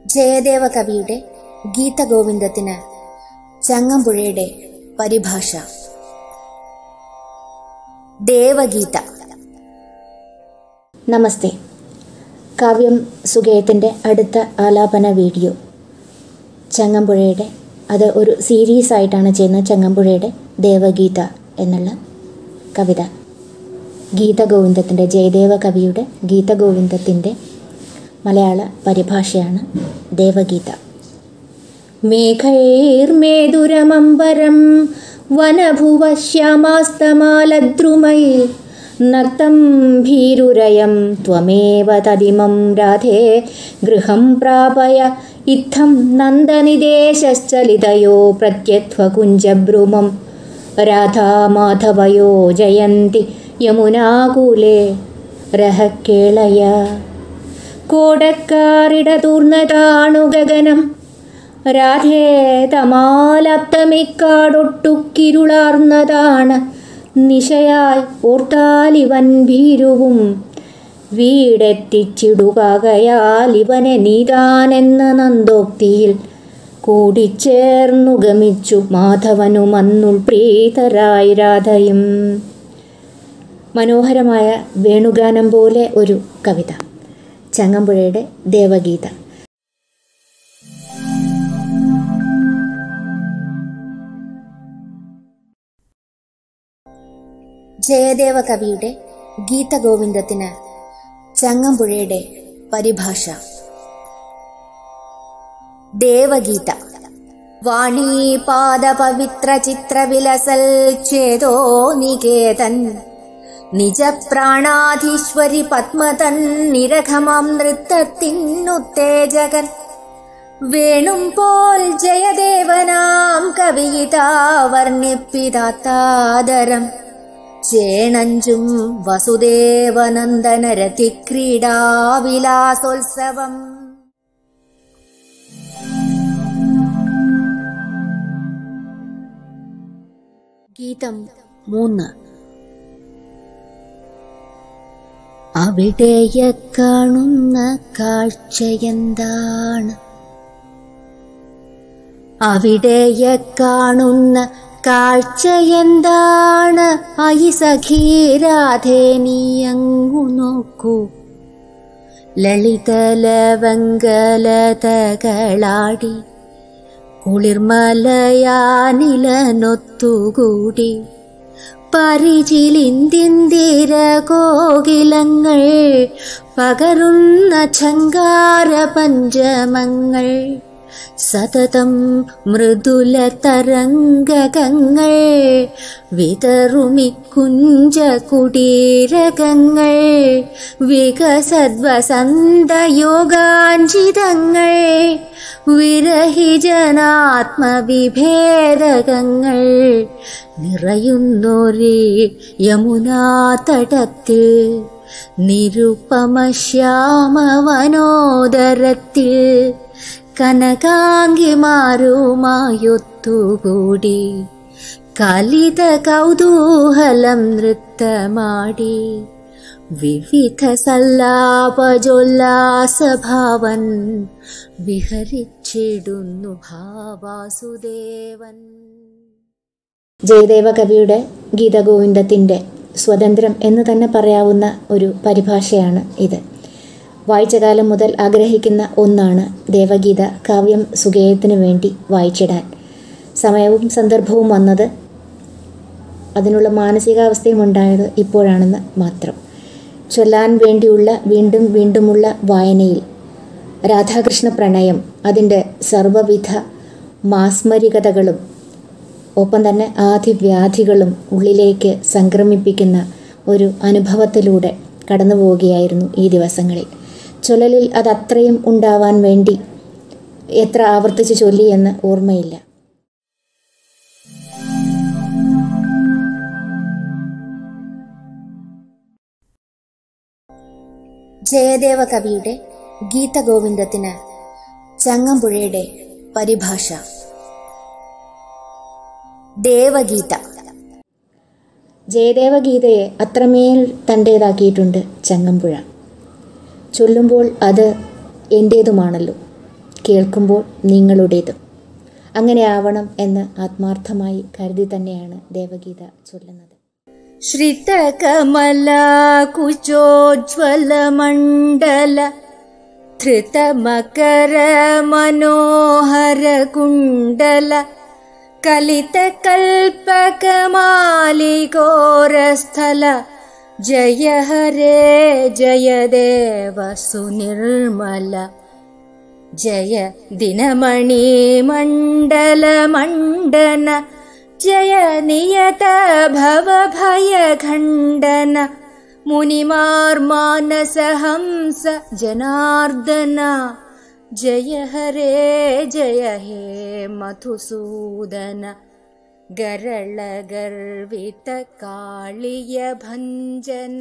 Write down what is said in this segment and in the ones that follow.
ജയദേവ കവിയുടെ ഗീതഗോവിന്ദത്തിന് ചങ്ങമ്പുഴയുടെ പരിഭാഷ ദേവഗീത നമസ്തേ കാവ്യം സുഗേയത്തിൻ്റെ അടുത്ത ആലാപന വീഡിയോ ചങ്ങമ്പുഴയുടെ അത് ഒരു സീരീസ് ആയിട്ടാണ് ചെയ്യുന്നത് ചങ്ങമ്പുഴയുടെ ദേവഗീത എന്നുള്ള കവിത ഗീതഗോവിന്ദത്തിൻ്റെ ജയദേവ കവിയുടെ ഗീതഗോവിന്ദത്തിൻ്റെ മലയാള പരിഭാഷയാണ് ദേവഗീത മേഘൈർമേതുരമംബരം വനഭുവശ്യാമാസ്തമാലദ്രുമൈ നക്തം ഭീരുരയം ത്വമേവ തദിമം രാധേ ഗൃഹം പ്രാപയ ഇത്തം നന്ദനിദേശശ്ചലിതയോ പ്രത്യധ്വകുഞ്ചഭ്രുമം രാധാമാധവയോ ജയന്തി യമുനാകൂലേ രഹക്കേളയ കോടക്കാറിടതൂർന്നതാണു ഗഗനം രാധേ തമാലപ്തമിക്കാടൊട്ടുക്കിരുളാർന്നതാണ് നിശയായി ഓർത്താലിവൻ ഭീരുവും വീടെത്തിച്ചിടുകയാൽ ഇവനെ നീതാനെന്ന നന്ദോക്തിയിൽ കൂടിച്ചേർന്നു ഗമിച്ചു മാധവനും അന്നുൾ പ്രീതരായി രാധയും മനോഹരമായ വേണുഗാനം പോലെ ഒരു കവിത ചങ്ങമ്പുഴയുടെ ദേവഗീത ജയദേവ കവിയുടെ ഗീതഗോവിന്ദത്തിന് ചങ്ങമ്പുഴയുടെ പരിഭാഷ ദേവഗീത വാണീപാദ പവിത്ര ചിത്ര വിലസൽ ചേതോ നികേതൻ നിജ പ്രാണാധീശ്വരി പത്മതൻ നിരഘമാം നൃത്തത്തിനുത്തേജകൻ വേണും പോൽ ജയദേവനാം കവിയിതാ വർണ്ണിപ്പിതാത്താദരം ചേണഞ്ചും വസുദേവനന്ദനരതിക്രീഡാവിലാസോത്സവം ഗീതം മൂന്ന് അവിടെയ കാണുന്ന കാഴ്ചയെന്താണ് അവിടെയ കാണുന്ന കാഴ്ചയെന്താണ് അയി സഖീരാധേ നീയങ്ങു നോക്കൂ ലളിതലവങ്കലതകളാടി കുളിർമലയാനിലനൊത്തുകൂടി പരിചിലിന്തിന്തിര കോകിലങ്ങൾ പകരുന്ന ഛങ്കാര പഞ്ചമങ്ങൾ സതതം മൃദുല തരംഗകങ്ങൾ വിതറുമിക്കുഞ്ച കുടീരകങ്ങൾ വികസദ്വസന്തയോഗാഞ്ചിതങ്ങൾ വിരഹിജനാത്മവിഭേദകങ്ങൾ നിറയുന്നൊരേ യമുനാതടത്തിൽ നിരുപമശ്യാമവനോദരത്തിൽ കനകാംഗിമാരുമായൊത്തുകൂടി കലിത കൗതൂഹലം നൃത്തമാടി വിവിധ സല്ലാപജോല്ലാസഭാവൻ വിഹരിച്ചിടുന്നു ഭാവാസുദേവൻ ജയദേവ കവിയുടെ ഗീതഗോവിന്ദത്തിൻ്റെ സ്വതന്ത്രം എന്ന് തന്നെ പറയാവുന്ന ഒരു പരിഭാഷയാണ് ഇത് വായിച്ച കാലം മുതൽ ആഗ്രഹിക്കുന്ന ഒന്നാണ് ദേവഗീത കാവ്യം സുഗേയത്തിന് വേണ്ടി വായിച്ചിടാൻ സമയവും സന്ദർഭവും വന്നത് അതിനുള്ള മാനസികാവസ്ഥയും ഉണ്ടായത് ഇപ്പോഴാണെന്ന് മാത്രം ചൊല്ലാൻ വേണ്ടിയുള്ള വീണ്ടും വീണ്ടുമുള്ള വായനയിൽ രാധാകൃഷ്ണ പ്രണയം അതിൻ്റെ സർവവിധ മാസ്മരികതകളും ഒപ്പം തന്നെ ആധിവ്യാധികളും ഉള്ളിലേക്ക് സംക്രമിപ്പിക്കുന്ന ഒരു അനുഭവത്തിലൂടെ കടന്നു പോവുകയായിരുന്നു ഈ ദിവസങ്ങളിൽ ചൊല്ലലിൽ അതത്രയും ഉണ്ടാവാൻ വേണ്ടി എത്ര ആവർത്തിച്ച് ചൊല്ലി എന്ന് ഓർമ്മയില്ല ജയദേവ കവിയുടെ ഗീതഗോവിന്ദത്തിന് ചങ്ങമ്പുഴയുടെ പരിഭാഷ ദേവഗീത ജയദേവഗീതയെ അത്രമേൽ തൻ്റേതാക്കിയിട്ടുണ്ട് ചങ്ങമ്പുഴ ചൊല്ലുമ്പോൾ അത് എൻ്റേതുമാണല്ലോ കേൾക്കുമ്പോൾ നിങ്ങളുടേതും അങ്ങനെ ആവണം എന്ന് ആത്മാർത്ഥമായി കരുതി തന്നെയാണ് ദേവഗീത ചൊല്ലുന്നത് श्रितकमलाकुचोज्ज्वलमण्डल धृतमकरमनोहरकुण्डल कलितकल्पकमालिकोरस्थल जय हरे जय देव सुनिर्मल जय दिनमणिमण्डलमण्डन जय नियत भवभयखण्डन मुनिमार्मानसहंस जनार्दन जय हरे जय हे मधुसूदन गरळगर्वितकाळियभञ्जन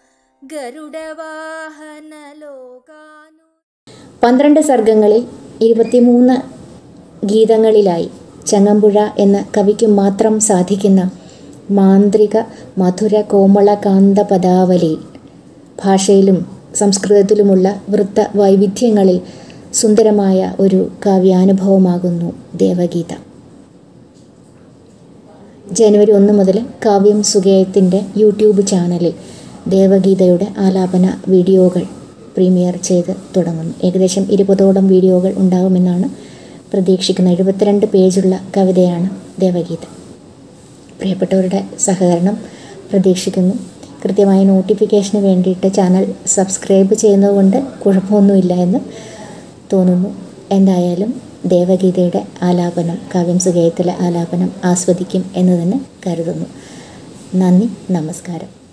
गरुडवाहन लोकानु പന്ത്രണ്ട് സർഗങ്ങളിൽ ഇരുപത്തിമൂന്ന് ഗീതങ്ങളിലായി ചങ്ങമ്പുഴ എന്ന കവിക്ക് മാത്രം സാധിക്കുന്ന മാന്ത്രിക മധുര കോമള കാന്ത പദാവലി ഭാഷയിലും സംസ്കൃതത്തിലുമുള്ള വൃത്ത വൈവിധ്യങ്ങളിൽ സുന്ദരമായ ഒരു കാവ്യാനുഭവമാകുന്നു ദേവഗീത ജനുവരി ഒന്ന് മുതൽ കാവ്യം സുഗേയത്തിൻ്റെ യൂട്യൂബ് ചാനലിൽ ദേവഗീതയുടെ ആലാപന വീഡിയോകൾ പ്രീമിയർ ചെയ്ത് തുടങ്ങുന്നു ഏകദേശം ഇരുപതോളം വീഡിയോകൾ ഉണ്ടാകുമെന്നാണ് പ്രതീക്ഷിക്കുന്നത് എഴുപത്തിരണ്ട് പേജുള്ള കവിതയാണ് ദേവഗീത പ്രിയപ്പെട്ടവരുടെ സഹകരണം പ്രതീക്ഷിക്കുന്നു കൃത്യമായ നോട്ടിഫിക്കേഷന് വേണ്ടിയിട്ട് ചാനൽ സബ്സ്ക്രൈബ് ചെയ്യുന്നതുകൊണ്ട് കുഴപ്പമൊന്നുമില്ല എന്ന് തോന്നുന്നു എന്തായാലും ദേവഗീതയുടെ ആലാപനം കാവ്യം സുഗേയത്തിലെ ആലാപനം ആസ്വദിക്കും എന്ന് തന്നെ കരുതുന്നു നന്ദി നമസ്കാരം